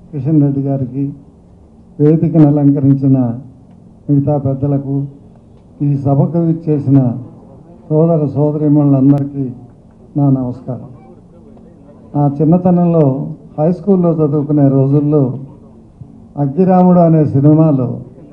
కిషన్ రెడ్డి గారికి వేదికను అలంకరించిన మిగతా పెద్దలకు ఈ సభకు ఇచ్చేసిన సోదర సోదరిమణులందరికీ నా నమస్కారం నా చిన్నతనంలో హై స్కూల్లో చదువుకునే రోజుల్లో అగ్గిరాముడు అనే సినిమాలో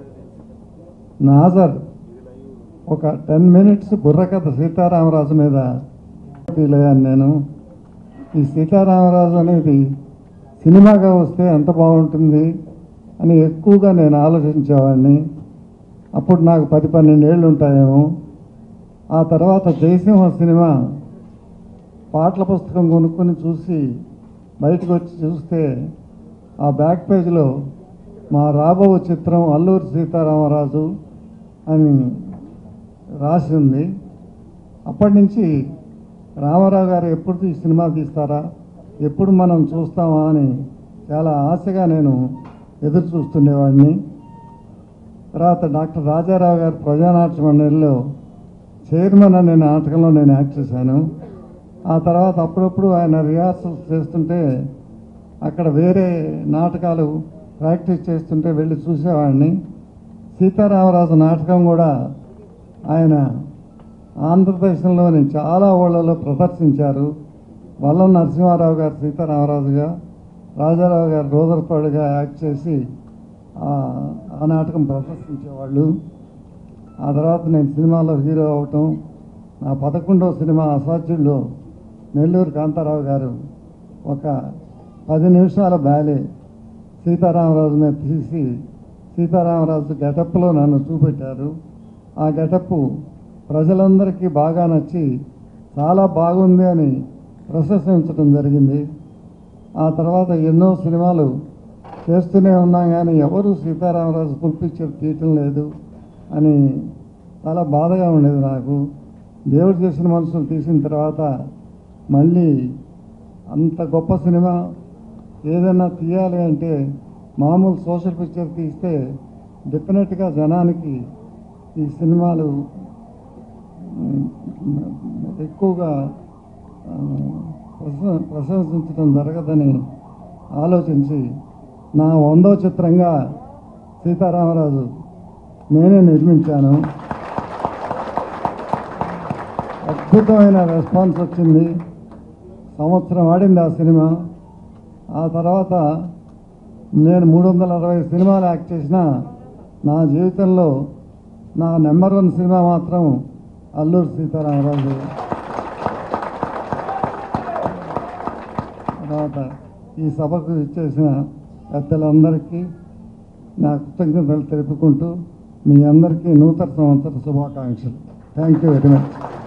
నాజర్ ఒక టెన్ మినిట్స్ బుర్రకథ సీతారామరాజు మీద ఫీల్ అయ్యాను నేను ఈ సీతారామరాజు అనేది సినిమాగా వస్తే ఎంత బాగుంటుంది అని ఎక్కువగా నేను ఆలోచించేవాడిని అప్పుడు నాకు పది పన్నెండు ఏళ్ళు ఉంటాయేమో ఆ తర్వాత జయసింహ సినిమా పాటల పుస్తకం కొనుక్కొని చూసి బయటకు వచ్చి చూస్తే ఆ బ్యాక్ పేజ్లో మా రాబో చిత్రం అల్లూరి సీతారామరాజు అని రాసి ఉంది అప్పటి నుంచి రామారావు గారు ఎప్పుడు ఈ సినిమా తీస్తారా ఎప్పుడు మనం చూస్తామా అని చాలా ఆశగా నేను ఎదురు చూస్తుండేవాడిని తర్వాత డాక్టర్ రాజారావు గారు ప్రజానాట్య మండలిలో చైర్మన్ అనే నాటకంలో నేను యాక్ట్ చేశాను ఆ తర్వాత అప్పుడప్పుడు ఆయన రిహార్సల్స్ చేస్తుంటే అక్కడ వేరే నాటకాలు ప్రాక్టీస్ చేస్తుంటే వెళ్ళి చూసేవాడిని సీతారామరాజు నాటకం కూడా ఆయన ఆంధ్రదేశంలోని చాలా ఊళ్ళలో ప్రదర్శించారు వల్లం నరసింహారావు గారు సీతారామరాజుగా రాజారావు గారు రోదర్పాడుగా యాక్ట్ చేసి ఆ- ఆ నాటకం ప్రదర్శించేవాళ్ళు ఆ తర్వాత నేను సినిమాలో హీరో అవటం నా పదకొండవ సినిమా అసాధ్యుల్లో నెల్లూరు కాంతారావు గారు ఒక పది నిమిషాల బ్యాలే సీతారామరాజు మీద తీసి సీతారామరాజు గెటప్లో నన్ను చూపెట్టారు ఆ గెటప్ ప్రజలందరికీ బాగా నచ్చి చాలా బాగుంది అని ప్రశంసించడం జరిగింది ఆ తర్వాత ఎన్నో సినిమాలు చేస్తూనే ఉన్నాం కానీ ఎవరు సీతారామరాజు ఫుల్ పిక్చర్ తీయటం లేదు అని చాలా బాధగా ఉండేది నాకు దేవుడు చేసిన మనుషులు తీసిన తర్వాత మళ్ళీ అంత గొప్ప సినిమా ఏదైనా తీయాలి అంటే మామూలు సోషల్ పిక్చర్ తీస్తే డెఫినెట్గా జనానికి ఈ సినిమాలు ఉమ్, ఎక్కువగా ఆ, ప్రశ- ప్రశంసించడం జరగదని ఆలోచించి నా వందో చిత్రంగా సీతారామరాజు నేనే నిర్మించాను అద్భుతమైన రెస్పాన్స్ వచ్చింది సంవత్సరం ఆడింది ఆ సినిమా ఆ తర్వాత నేను మూడు వందల అరవై సినిమాలు యాక్ట్ చేసిన నా జీవితంలో నా నెంబర్ వన్ సినిమా మాత్రం అల్లూరి సీతారామరాజు తర్వాత ఈ సభకు ఇచ్చేసిన పెద్దలందరికీ నా కృతజ్ఞతలు తెలుపుకుంటూ మీ అందరికీ నూతన సంవత్సర శుభాకాంక్షలు థ్యాంక్ యూ వెరీ మచ్